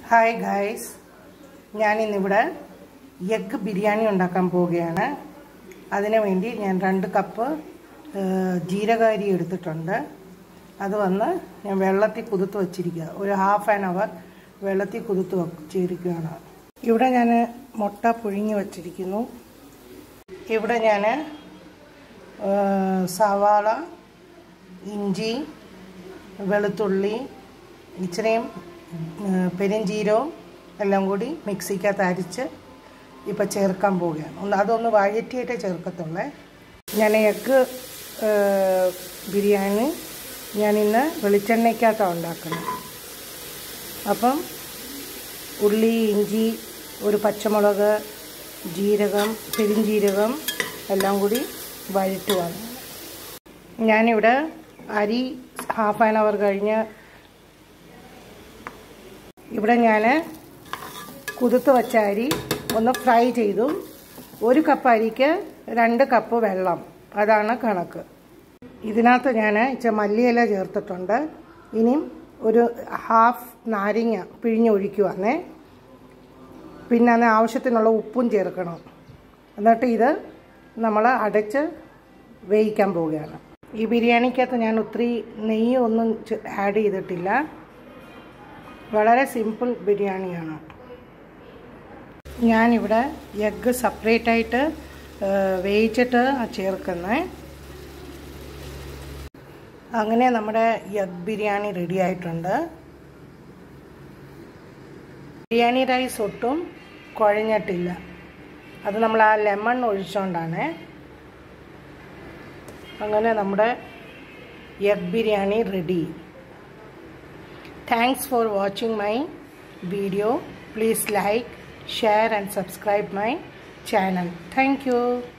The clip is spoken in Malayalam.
ഹായ് ഗായ്സ് ഞാനിന്നിവിടെ എഗ്ഗ് ബിരിയാണി ഉണ്ടാക്കാൻ പോവുകയാണ് അതിനു വേണ്ടി ഞാൻ രണ്ട് കപ്പ് ഏഹ്, ജീരകാരി എടുത്തിട്ടുണ്ട് അത് വന്ന് ഞാൻ വെള്ളത്തിൽ കുതിർത്ത് വച്ചിരിക്കുക ഒരു ഹാഫ് ആൻ അവർ വെള്ളത്തിൽ കുതിർത്ത് വച്ചിരിക്കുകയാണ് ഇവിടെ ഞാൻ മുട്ട പുഴുങ്ങി വച്ചിരിക്കുന്നു ഇവിടെ ഞാൻ സവാള ഇഞ്ചി വെളുത്തുള്ളി ഇച്ചിരിയും ഉം, പെരുംജീരവും എല്ലാം കൂടി മിക്സിക്കകത്ത് അരിച്ച് ഇപ്പം ചേർക്കാൻ പോവുകയാണ് ഒന്ന് അതൊന്ന് വഴറ്റിയിട്ടേ ചേർക്കത്തുള്ളേ ഞാൻ എഗ്ഗ് ബിരിയാണി ഞാനിന്ന് വെളിച്ചെണ്ണയ്ക്കകത്താണ് ഉണ്ടാക്കുന്നത് അപ്പം ഉള്ളി ഇഞ്ചി ഒരു പച്ചമുളക് ജീരകം പെരുംജീരകം എല്ലാം കൂടി വഴറ്റുവാണ് ഞാനിവിടെ അരി ഹാഫ് ആൻ അവർ കഴിഞ്ഞ് ഇവിടെ ഞാൻ കുതിർത്ത് വച്ച അരി ഒന്ന് ഫ്രൈ ചെയ്തു ഒരു കപ്പ് അരിക്ക് രണ്ട് കപ്പ് വെള്ളം അതാണ് കണക്ക് ഇതിനകത്ത് ഞാൻ ഇച്ചിരി മല്ലിയില ചേർത്തിട്ടുണ്ട് ഇനിയും ഒരു ഹാഫ് നാരങ്ങ പിഴിഞ്ഞൊഴിക്കുവാണേ പിന്നെ അതിന് ആവശ്യത്തിനുള്ള ഉപ്പും ചേർക്കണം എന്നിട്ട് ഇത് നമ്മൾ അടച്ച് വേവിക്കാൻ പോവുകയാണ് ഈ ബിരിയാണിക്കകത്ത് ഞാൻ ഒത്തിരി നെയ്യ് ഒന്നും ആഡ് ചെയ്തിട്ടില്ല വളരെ സിമ്പിൾ ബിരിയാണിയാണ് ഞാനിവിടെ എഗ്ഗ് സെപ്പറേറ്റ് ആയിട്ട് വേവിച്ചിട്ട് ചേർക്കുന്നത് അങ്ങനെ നമ്മുടെ എഗ് ബിരിയാണി റെഡി ആയിട്ടുണ്ട് ബിരിയാണി റൈസ് ഒട്ടും കുഴഞ്ഞിട്ടില്ല അത് നമ്മൾ ആ ലെമൺ ഒഴിച്ചുകൊണ്ടാണ് അങ്ങനെ നമ്മുടെ egg biryani ready Thanks for watching my video. Please like, share and subscribe my channel. Thank you.